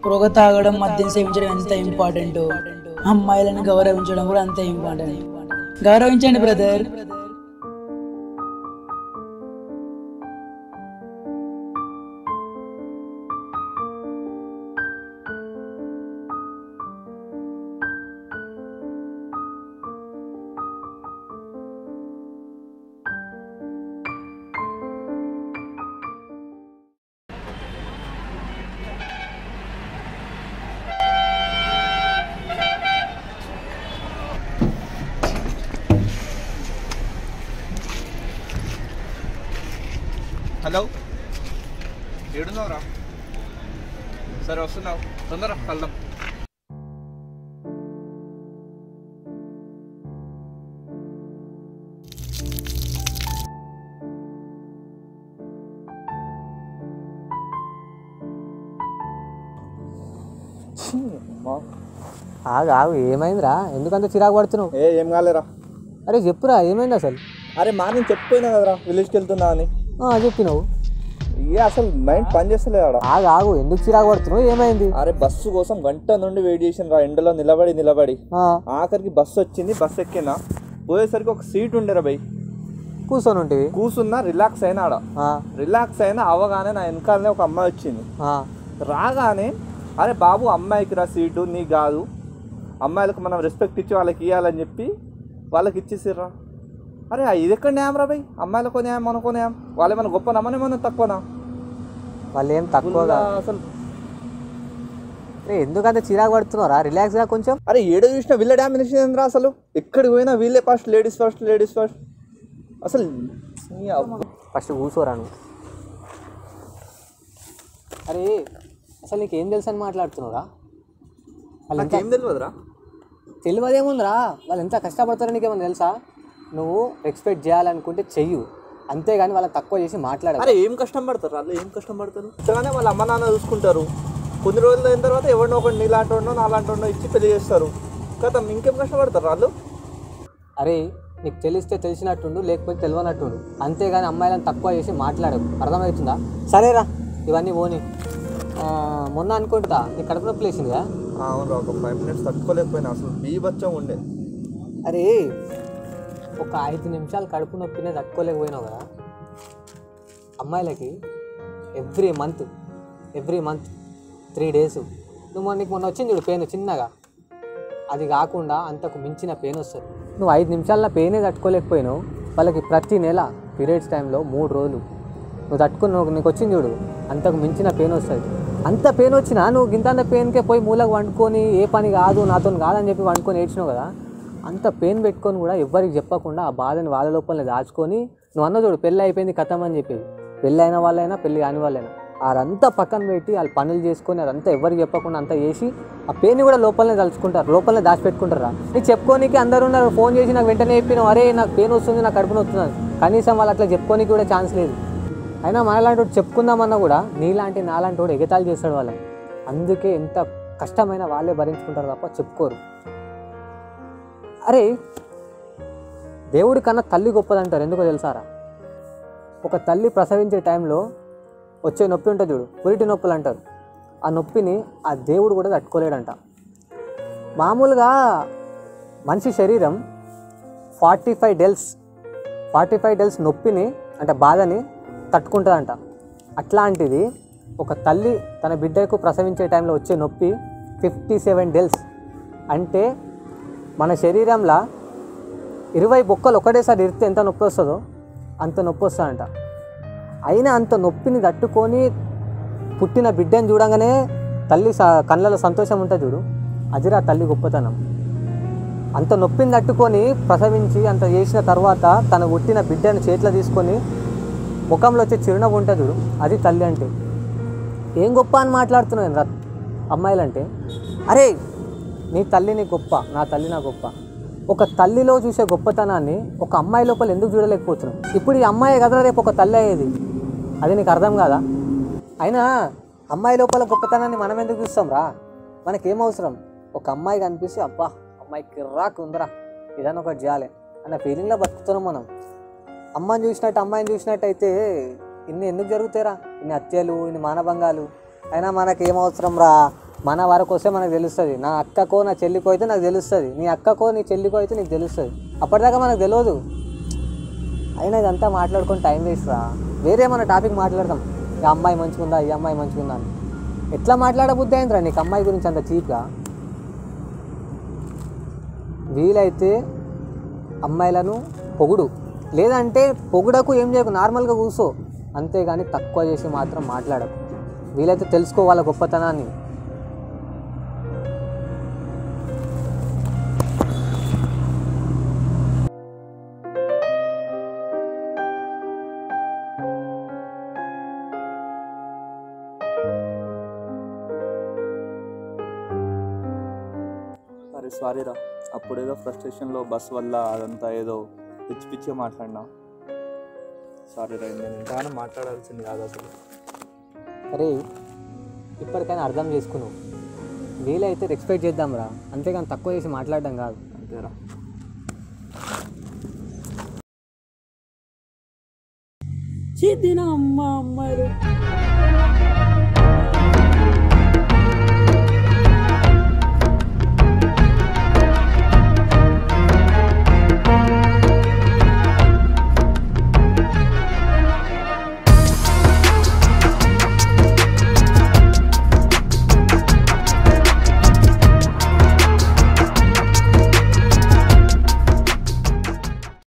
పొగ తాగడం మద్యం సేవించడం ఎంత ఇంపార్టెంట్ అమ్మాయిలను గౌరవించడం కూడా అంతే ఇంపార్టెంట్ గౌరవించండి బ్రదర్ హలో ఏడున్నావురా సరే వస్తున్నావు తొందర కళ్దాం ఆగు ఆగు ఏమైందిరా ఎందుకంత చిరాకు పడుతున్నావు ఏ ఏం కాలేరా అరే చెప్పురా ఏమైంది అసలు అరే మార్నింగ్ చెప్పిపోయినా కదరా విలేజ్కి వెళ్తున్నా అని ఆ, చెప్పినావు ఏ అసలు మైండ్ పని చేస్తలేదు ఆడ ఆగు ఆగు ఎందుకు చిరాకు పడుతున్నావు ఏమైంది అరే బస్సు కోసం గంట నుండి వెయిట్ చేసిన రా ఎండలో నిలబడి నిలబడి ఆ, ఆఖరికి బస్సు వచ్చింది బస్సు ఎక్కినా పోయేసరికి ఒక సీట్ ఉండేరా బై కూర్చొని ఉంటివి కూసున్నా రిలాక్స్ అయినా ఆడ ఆ, రిలాక్స్ అయినా అవగానే నా వెనకాలనే ఒక అమ్మాయి వచ్చింది ఆ, రాగానే అరే బాబు అమ్మాయికి రా సీటు నీ కాదు అమ్మాయిలకు మనం రెస్పెక్ట్ ఇచ్చి వాళ్ళకి ఇవ్వాలని చెప్పి వాళ్ళకి ఇచ్చేసిర్రా అరే ఇది ఎక్కడ న్యాయం రా భయ్ అమ్మాయిలకో న్యాయం మనకో న్యాయం వాళ్ళు ఏమైనా గొప్పనా మనం ఏమైనా తక్కువనా వాళ్ళు ఏం తక్కువగా అసలు అరే ఎందుకంత చిరాకు పడుతున్నారా రిలాక్స్గా కొంచెం అరే ఏడు చూసిన వీళ్ళ డామినేషన్ రా అసలు ఎక్కడికి పోయినా వీళ్ళే first ladies first ladies first అసలు నీ అవ్వ. ఫస్ట్ కూర్చోరా నువ్వు అరే అసలు నీకు ఏం తెలుసు అని మాట్లాడుతున్నావురా వాళ్ళు ఎంత నాకేం తెలియదురా తెలియదేముందిరా వాళ్ళు ఎంత కష్టపడతారో నీకేమన్నా తెలుసా నువ్వు ఎక్స్పెక్ట్ చేయాలనుకుంటే చెయ్యు అంతేగాని వాళ్ళని తక్కువ చేసి మాట్లాడాలి అరే ఏం కష్టం పడతారు వాళ్ళు ఏం కష్టం పడతారు ఇట్లానే వాళ్ళ అమ్మ నాన్న చూసుకుంటారు కొన్ని రోజులు అయిన తర్వాత ఎవరినో ఒకటి నీలాంటి వాడినో నాలాంటి వాడినో ఇచ్చి పెళ్లి చేస్తారు కదా ఇంకేం కష్టపడతారు వాళ్ళు అరే నీకు తెలిస్తే తెలిసినట్టుండు లేకపోతే తెలియనట్టుండు అంతేగాని అమ్మాయిలను తక్కువ చేసి మాట్లాడకు అర్థమవుతుందా సరేరా ఇవన్నీ పోని ఆ, మొన్న అనుకుంటా నీ కడుపు నొప్పి లేచిందిగా అవును ఒక ఫైవ్ మినిట్స్ తట్టుకోలేకపోయినా అసలు బీభత్సం ఉండే అరే ఒక ఐదు నిమిషాలు కడుపు నొప్పినే తట్టుకోలేకపోయినావు కదా అమ్మాయిలకి every month every month three days నువ్వు మొన్న నీకు మొన్న వచ్చింది చూడు పెయిన్ చిన్నగా అది కాకుండా అంతకు మించిన పెయిన్ వస్తుంది నువ్వు ఐదు నిమిషాల పెయినే తట్టుకోలేకపోయినావు వాళ్ళకి ప్రతి నెల పీరియడ్స్ టైంలో మూడు రోజులు నువ్వు తట్టుకుని నువ్వు నీకు వచ్చింది చూడు అంతకు మించిన పెయిన్ వస్తుంది అంత పెయిన్ వచ్చినా నువ్వు గింతంత పెయిన్కే పోయి మూలకు వండుకొని ఏ పని కాదు నాతో కాదని చెప్పి వండుకొని ఏడ్చినావు కదా అంత పెయిన్ పెట్టుకొని కూడా ఎవ్వరికి చెప్పకుండా ఆ బాధని వాళ్ళ లోపలనే దాచుకొని నువ్వు అన్న చూడు పెళ్ళి అయిపోయింది కథం అని చెప్పేది పెళ్ళి అయిన వాళ్ళైనా పెళ్ళి కాని వాళ్ళైనా అదంతా పక్కన పెట్టి వాళ్ళు పనులు చేసుకొని అదంతా ఎవరికి చెప్పకుండా అంతా చేసి ఆ పెయిన్ కూడా లోపలనే తలుచుకుంటారు లోపలనే దాచిపెట్టుకుంటారా నీకు చెప్పుకోనికి అందరూ ఉన్నారు ఫోన్ చేసి నాకు వెంటనే చెప్పినావు అరే నాకు పెయిన్ వస్తుంది నాకు కడుపున వస్తుంది కనీసం వాళ్ళు అట్లా చెప్పుకోనికి కూడా ఛాన్స్ లేదు అయినా మనలాంటి వాడు చెప్పుకుందామన్నా కూడా నీలాంటి నాలాంటి వాడు ఎగతాళి చేస్తాడు వాళ్ళని అందుకే ఎంత కష్టమైన వాళ్ళే భరించుకుంటారు తప్ప చెప్పుకోరు అరే దేవుడి కన్నా తల్లి గొప్పదంటారు ఎందుకో తెలుసారా ఒక తల్లి ప్రసవించే టైంలో వచ్చే నొప్పి ఉంటుంది చూడు పురిటి నొప్పులు అంటారు ఆ నొప్పిని ఆ దేవుడు కూడా తట్టుకోలేడంట మామూలుగా మనిషి శరీరం forty five dels forty five dels నొప్పిని అంటే బాధని తట్టుకుంటుందంట అట్లాంటిది ఒక తల్లి తన బిడ్డకు ప్రసవించే టైంలో వచ్చే నొప్పి ఫిఫ్టీ సెవెన్ డెల్స్ అంటే మన శరీరంలో ఇరవై బొక్కలు ఒకటేసారి ఇరితే ఎంత నొప్పి వస్తుందో అంత నొప్పి వస్తుందంట అయినా అంత నొప్పిని తట్టుకొని పుట్టిన బిడ్డని చూడంగానే తల్లి స- కళ్ళలో సంతోషం ఉంటుంది చూడు అదిరా తల్లి గొప్పతనం అంత నొప్పిని తట్టుకొని ప్రసవించి అంత చేసిన తర్వాత తన పుట్టిన బిడ్డను చేతిలో తీసుకొని ముఖంలో వచ్చే చిరునవ్వు ఉంటుంది చూడు అది తల్లి అంటే ఏం గొప్ప అని మాట్లాడుతున్నాను రా అమ్మాయిలంటే అరే నీ తల్లి నీ గొప్ప నా తల్లి నా గొప్ప ఒక తల్లిలో చూసే గొప్పతనాన్ని ఒక అమ్మాయి లోపల ఎందుకు చూడలేకపోతున్నాం ఇప్పుడు ఈ అమ్మాయి కదా రేపు ఒక తల్లి అయ్యేది అది నీకు అర్థం కాదా అయినా అమ్మాయి లోపల గొప్పతనాన్ని మనం ఎందుకు చూస్తాం రా మనకేం అవసరం ఒక అమ్మాయి కనిపిస్తే అబ్బా అమ్మాయి కిర్రాకు ఉందిరా ఇదని ఒకటి చేయాలి అన్న ఫీలింగ్లో బతుకుతున్నాం మనం అమ్మని చూసినట్టు అమ్మాయిని చూసినట్టు అయితే ఇన్ని ఎందుకు జరుగుతాయిరా ఇన్ని హత్యలు ఇన్ని మానభంగాలు అయినా మనకి ఏం అవసరం రా మన వరకు వస్తే మనకు తెలుస్తుంది నా అక్కకో నా చెల్లికో అయితే నాకు తెలుస్తుంది నీ అక్కకో నీ చెల్లికో అయితే నీకు తెలుస్తుంది అప్పటిదాకా మనకు తెలియదు అయినా ఇదంతా మాట్లాడుకొని టైం వేస్ట్ రా వేరే మన టాపిక్ మాట్లాడదాం ఈ అమ్మాయి మంచిగుందా ఈ అమ్మాయి మంచిగుందా అని ఎట్లా మాట్లాడబుద్ధి అయిందిరా నీకు అమ్మాయి గురించి అంత చీప్గా వీలైతే అమ్మాయిలను పొగుడు లేదంటే పొగుడకు ఏం చేయకు నార్మల్గా కూర్చో అంతేగాని తక్కువ చేసి మాత్రం మాట్లాడకు వీలైతే తెలుసుకో వాళ్ళ గొప్పతనాన్ని అరే సారీ రా అప్పుడు ఏదో ఫ్రస్ట్రేషన్లో బస్ వల్ల అదంతా ఏదో పిచ్చి పిచ్చి మాట్లాడినా సారీ రా నేను ఇంతగానో మాట్లాడాల్సింది కాదు అసలు అరే ఇప్పటికైనా అర్థం చేసుకున్నావు వీలైతే రెస్పెక్ట్ చేద్దాంరా అంతేగాని తక్కువ చేసి మాట్లాడడం కాదు అంతేరా చేద్దిన అమ్మ అమ్మాయిలు